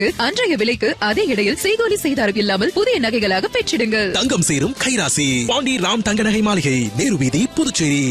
அன்றைய விலைக்கு அதே இடையில் செய்கூலி செய்தாரம் இல்லாமல் புதிய நகைகளாக பெற்றிடுங்கள் தங்கம் சேரும் கைராசி பாண்டி ராம் தங்க நகை மாளிகை நேரு வீதி புதுச்சேரி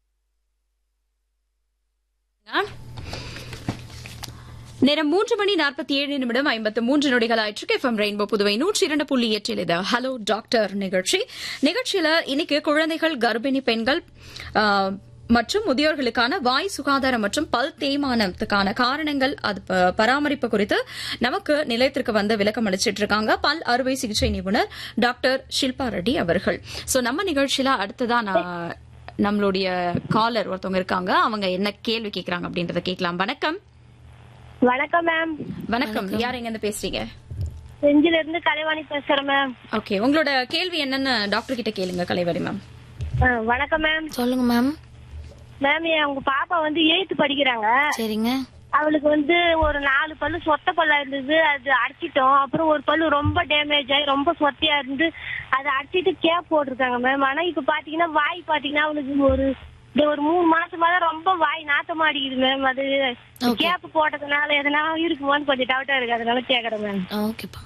நேரம் மூன்று மணி நாற்பத்தி ஏழு நிமிடம் ஐம்பத்து மூன்று நொடிகள் ஆயிற்று எஃப்எம் ரெயின்போ புதுவை நூற்றி இரண்டு புள்ளி எட்டில் இது ஹலோ டாக்டர் நிகழ்ச்சி நிகழ்ச்சியில இன்னைக்கு குழந்தைகள் கர்ப்பிணி பெண்கள் ஆ, மற்றும் முதியோர்களுக்கான வாய் சுகாதாரம் மற்றும் பல் தேய்மானத்துக்கான காரணங்கள் அது ப- பராமரிப்பு குறித்து நமக்கு நிலையத்திற்கு வந்து விளக்கம் அளிச்சிட்டு இருக்காங்க பல் அறுவை சிகிச்சை நிபுணர் டாக்டர் ஷில்பா ரெட்டி அவர்கள் சோ நம்ம நிகழ்ச்சியில அடுத்ததா நான் நம்மளுடைய காலர் ஒருத்தவங்க இருக்காங்க அவங்க என்ன கேள்வி கேட்கறாங்க அப்படின்றத கேட்கலாம் வணக்கம் வணக்கம் மேம் வணக்கம் யார் எங்க இருந்து பேசுறீங்க செஞ்சில இருந்து கலைவாணி பேசுறேன் மேம் ஓகே உங்களோட கேள்வி என்னன்னு டாக்டர் கிட்ட கேளுங்க கலைவரி மேம் ஆ, வணக்கம் மேம் சொல்லுங்க மேம் மேம் என் உங்க பாப்பா வந்து எயித்து படிக்கிறாங்க சரிங்க அவளுக்கு வந்து ஒரு நாலு பல்லு சொத்த பல்லா இருந்தது அது அடிச்சிட்டோம் அப்புறம் ஒரு பல்லு ரொம்ப டேமேஜ் ஆகி ரொம்ப சொத்தையா இருந்து அதை அடிச்சிட்டு கேப் போட்டிருக்காங்க மேம் ஆனா இப்ப பாத்தீங்கன்னா வாய் பாத்தீங்கன்னா அவளுக்கு ஒரு இந்த ஒரு மூணு மாசமா தான் ரொம்ப வாய் நாத்தமா அடிக்குது மேம் அது கேப் போட்டதுனால எதனா இருக்குமோன்னு கொஞ்சம் டவுட்டா இருக்கு அதனால கேக்குறேன் மேம் ஓகேப்பா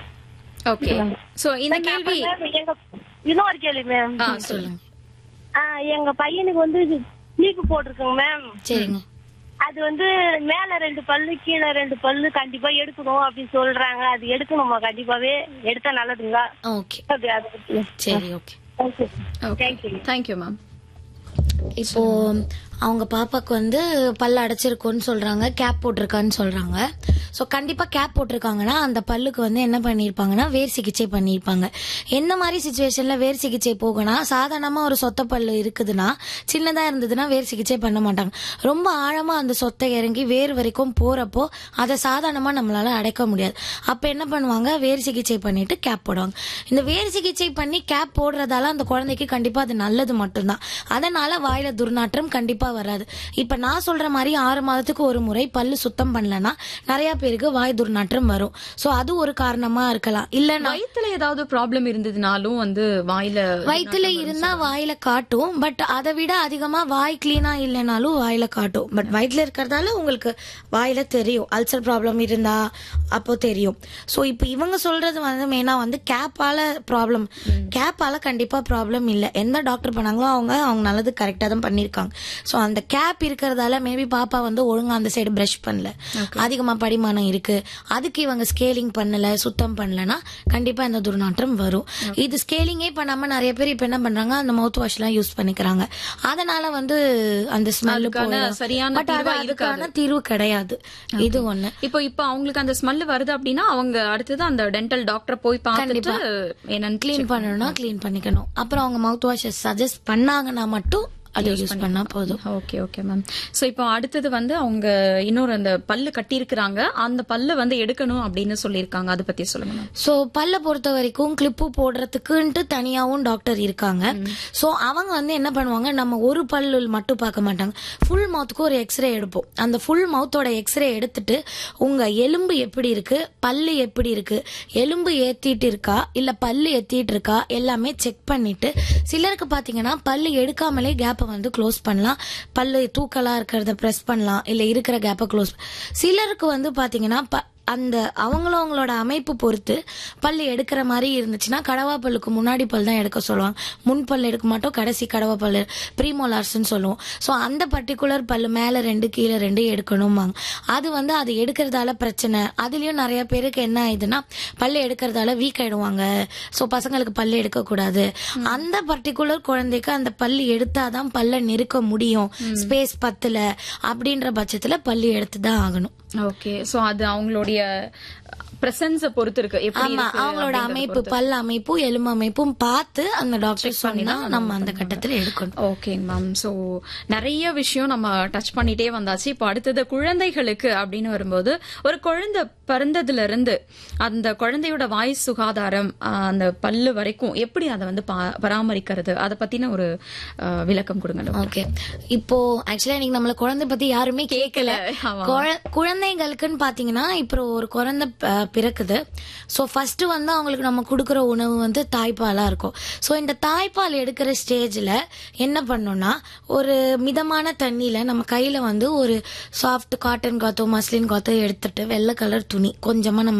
ஓகே சோ இந்த கேள்வி அப்புறம் எங்க இன்னொரு கேள்வி மேம் ஆ சொல்லுங்க ஆ, எங்க பையனுக்கு வந்து சீப்பு போட்டிருக்கோங்க மேம் சரிங்க அது வந்து மேல ரெண்டு பல்லு கீழே ரெண்டு பல்லு கண்டிப்பா எடுக்கணும் அப்படின்னு சொல்றாங்க அது எடுக்கணுமா கண்டிப்பாவே எடுத்தா நல்லதுங்களா ஓகே அப்படி அதை பத்தி சரி okay okay okay thank you thank you ma'am இப்போ அவங்க பாப்பாக்கு வந்து பல்லு அடைச்சிருக்குன்னு சொல்றாங்க கேப் போட்டிருக்கான்னு சொல்றாங்க ஸோ கண்டிப்பா கேப் போட்டிருக்காங்கன்னா அந்த பல்லுக்கு வந்து என்ன பண்ணியிருப்பாங்கன்னா வேர் சிகிச்சை பண்ணியிருப்பாங்க எந்த மாதிரி சுச்சுவேஷன்ல வேர் சிகிச்சை போகும்னா சாதாரணமா ஒரு சொத்த பல்லு இருக்குதுன்னா சின்னதா இருந்ததுன்னா வேர் சிகிச்சை பண்ண மாட்டாங்க ரொம்ப ஆழமா அந்த சொத்தை இறங்கி வேர் வரைக்கும் போறப்போ அதை சாதாரணமா நம்மளால அடைக்க முடியாது அப்ப என்ன பண்ணுவாங்க வேர் சிகிச்சை பண்ணிட்டு கேப் போடுவாங்க இந்த வேர் சிகிச்சை பண்ணி கேப் போடுறதால அந்த குழந்தைக்கு கண்டிப்பா அது நல்லது மட்டும்தான் அதனால வாயில துர்நாற்றம் கண்டிப்பா வராது இப்ப நான் சொல்ற மாதிரி ஆறு மாதத்துக்கு ஒரு முறை பல்லு சுத்தம் பண்ணலன்னா நிறைய பேருக்கு வாய் துர்நாற்றம் வரும் சோ அது ஒரு காரணமா இருக்கலாம் இல்லன்னா வயித்துல ஏதாவது ப்ராப்ளம் இருந்ததுனாலும் வந்து வாயில வயித்துல இருந்தா வாயில காட்டும் பட் அதை விட அதிகமா வாய் கிளீனா இல்லைனாலும் வாயில காட்டும் பட் வயிற்றுல இருக்கிறதால உங்களுக்கு வாயில தெரியும் அல்சர் ப்ராப்ளம் இருந்தா அப்போ தெரியும் சோ இப்போ இவங்க சொல்றது வந்து மெயினா வந்து கேப்பால ப்ராப்ளம் கேப்பால கண்டிப்பா ப்ராப்ளம் இல்ல எந்த டாக்டர் பண்ணாங்களோ அவங்க அவங்க நல்லது கரெக்டா தான் பண்ணிருக்காங்க சோ அந்த கேப் இருக்கிறதால மேபி பாப்பா வந்து ஒழுங்கா அந்த சைடு பிரஷ் பண்ணல அதிகமா படிமானம் இருக்கு அதுக்கு இவங்க ஸ்கேலிங் பண்ணல சுத்தம் பண்ணலனா கண்டிப்பா இந்த துர்நாற்றம் வரும் இது ஸ்கேலிங்கே பண்ணாம நிறைய பேர் இப்ப என்ன பண்றாங்க அந்த மவுத் வாஷ் எல்லாம் யூஸ் பண்ணிக்கிறாங்க அதனால வந்து அந்த ஸ்மெல் அதுக்கான சரியான பட் தீர்வா அதுக்கான தீர்வு கிடையாது இது ஒண்ணு இப்போ இப்போ அவங்களுக்கு அந்த ஸ்மெல் வருது அப்படின்னா அவங்க அடுத்தது அந்த டென்டல் டாக்டர் போய் பார்த்துட்டு என்னன்னு க்ளீன் பண்ணணும்னா க்ளீன் பண்ணிக்கணும் அப்புறம் அவங்க மவுத் வாஷ் சஜஸ்ட் பண்ணாங்கன்னா மட்டும் அதை யூஸ் பண்ணா போதும் ஓகே ஓகே மேம் சோ இப்போ அடுத்தது வந்து அவங்க இன்னொரு அந்த பல்லு கட்டி இருக்கிறாங்க அந்த பல்லு வந்து எடுக்கணும் அப்படின்னு சொல்லியிருக்காங்க அதை பத்தி சொல்லுங்க மேம் சோ பல்ல பொறுத்த வரைக்கும் கிளிப்பு போடுறதுக்குன்ட்டு தனியாவும் டாக்டர் இருக்காங்க சோ அவங்க வந்து என்ன பண்ணுவாங்க நம்ம ஒரு பல்லு மட்டும் பார்க்க மாட்டாங்க ஃபுல் மவுத்துக்கு ஒரு எக்ஸ்ரே எடுப்போம் அந்த ஃபுல் மவுத்தோட எக்ஸ்ரே எடுத்துட்டு உங்க எலும்பு எப்படி இருக்கு பல்லு எப்படி இருக்கு எலும்பு ஏத்திட்டு இருக்கா இல்ல பல்லு ஏத்திட்டு இருக்கா எல்லாமே செக் பண்ணிட்டு சிலருக்கு பாத்தீங்கன்னா பல்லு எடுக்காமலே கேப்பை வந்து க்ளோஸ் பண்ணலாம் பல்லு தூக்கலா இருக்கிறத பிரஸ் பண்ணலாம் இல்ல இருக்கிற கேப்பை க்ளோஸ் சிலருக்கு வந்து பாத்தீங்கன்னா ப- அந்த அவங்கள அவங்களோட அமைப்பு பொறுத்து பல்லு எடுக்கிற மாதிரி இருந்துச்சுன்னா கடவா பல்லுக்கு முன்னாடி பல் தான் எடுக்க சொல்லுவாங்க முன் பல் எடுக்க மாட்டோம் கடைசி கடவா பல்லு ப்ரீமோலார்ஸ்னு சொல்லுவோம் ஸோ அந்த பர்டிகுலர் பல்லு மேல ரெண்டு கீழே ரெண்டு எடுக்கணும்பாங்க அது வந்து அது எடுக்கிறதால பிரச்சனை அதுலயும் நிறைய பேருக்கு என்ன ஆயிடுதுன்னா பல்லு எடுக்கிறதால வீக் ஆயிடுவாங்க ஸோ பசங்களுக்கு பல்லு எடுக்கக்கூடாது அந்த பர்டிகுலர் குழந்தைக்கு அந்த பல்லு எடுத்தாதான் பல்ல நெருக்க முடியும் ஸ்பேஸ் பத்துல அப்படின்ற பட்சத்துல பல்லு எடுத்து தான் ஆகணும் ஓகே சோ அது அவங்களுடைய பிரசன்ஸ பொறுத்து இருக்கு எப்படி ஆமா இருக்கு அவங்களோட அப்படின்றத அமைப்பு பொறுத்து. பல் அமைப்பும் எலும்பு அமைப்பும் பார்த்து அந்த டாக்டர் சொன்னா நம்ம அந்த கட்டத்துல எடுக்கணும் ஓகேங்க மேம் ஸோ நிறைய விஷயம் நம்ம டச் பண்ணிட்டே வந்தாச்சு இப்போ அடுத்தது குழந்தைகளுக்கு அப்படின்னு வரும்போது ஒரு குழந்தை பிறந்ததுல இருந்து அந்த குழந்தையோட வாய் சுகாதாரம் ஆஹ், அந்த பல்லு வரைக்கும் எப்படி அதை வந்து பா- பராமரிக்கிறது அதை பத்தின ஒரு ஆஹ், விளக்கம் கொடுங்க டாக்டர். ஓகே இப்போ ஆக்சுவலா இன்னைக்கு நம்மள குழந்தை பத்தி யாருமே கேட்கல ஆமா. குழ- குழந்தைங்களுக்குன்னு பாத்தீங்கன்னா இப்போ ஒரு குழந்தை ப- பிறக்குது ஸோ ஃபர்ஸ்ட் வந்து அவங்களுக்கு நம்ம கொடுக்குற உணவு வந்து தாய்ப்பாலா இருக்கும் ஸோ இந்த தாய்ப்பால் எடுக்கிற ஸ்டேஜில் என்ன பண்ணோம்னா ஒரு மிதமான தண்ணியில நம்ம கையில வந்து ஒரு சாஃப்ட் காட்டன் காத்தோ மஸ்லின் காத்தோ எடுத்துட்டு வெள்ளை கலர் துணி கொஞ்சமா நம்ம